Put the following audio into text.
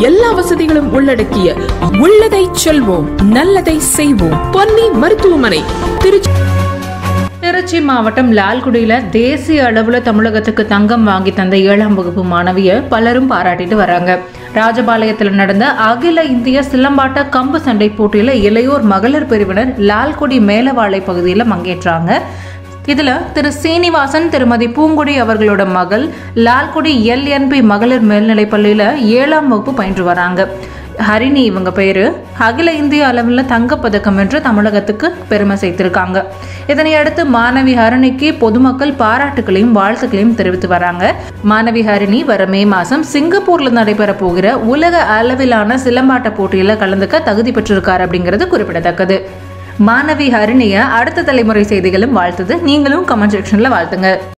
எல்லா வசதிகளும் உள்ளடக்கிய உள்ளதை செல்வோம் நல்லதை செய்வோம் பொன்னி மருத்துவமனை திருச்சி திருச்சி மாவட்டம் லால்குடியில தேசிய அளவுல தமிழகத்துக்கு தங்கம் வாங்கி தந்த ஏழாம் வகுப்பு மாணவிய பலரும் பாராட்டிட்டு வராங்க ராஜபாளையத்தில் நடந்த அகில இந்திய சிலம்பாட்ட கம்பு சண்டை போட்டியில இளையோர் மகளிர் பிரிவினர் லால்குடி மேலவாளை பகுதியில் பங்கேற்றாங்க இதுல திரு சீனிவாசன் திருமதி பூங்குடி அவர்களோட மகள் லால்குடி எல்என்பி மகளிர் மேல்நிலைப் பள்ளியில ஏழாம் வகுப்பு பயின்று வராங்க ஹரிணி இவங்க பேரு அகில இந்திய அளவில் தங்கப்பதக்கம் என்று தமிழகத்துக்கு பெருமை சேர்த்திருக்காங்க இதனை அடுத்து மாணவி ஹரிணிக்கு பொதுமக்கள் பாராட்டுகளையும் வாழ்த்துக்களையும் தெரிவித்து வராங்க மாணவி ஹரிணி வர மே மாசம் சிங்கப்பூர்ல நடைபெற போகிற உலக அளவிலான சிலம்பாட்ட போட்டியில கலந்துக்க தகுதி பெற்றிருக்காரு அப்படிங்கிறது குறிப்பிடத்தக்கது மாணவி ஹரிணிய அடுத்த தலைமுறை செய்திகளும் வாழ்த்துது நீங்களும் கமெண்ட் செக்ஷன்ல வாழ்த்துங்க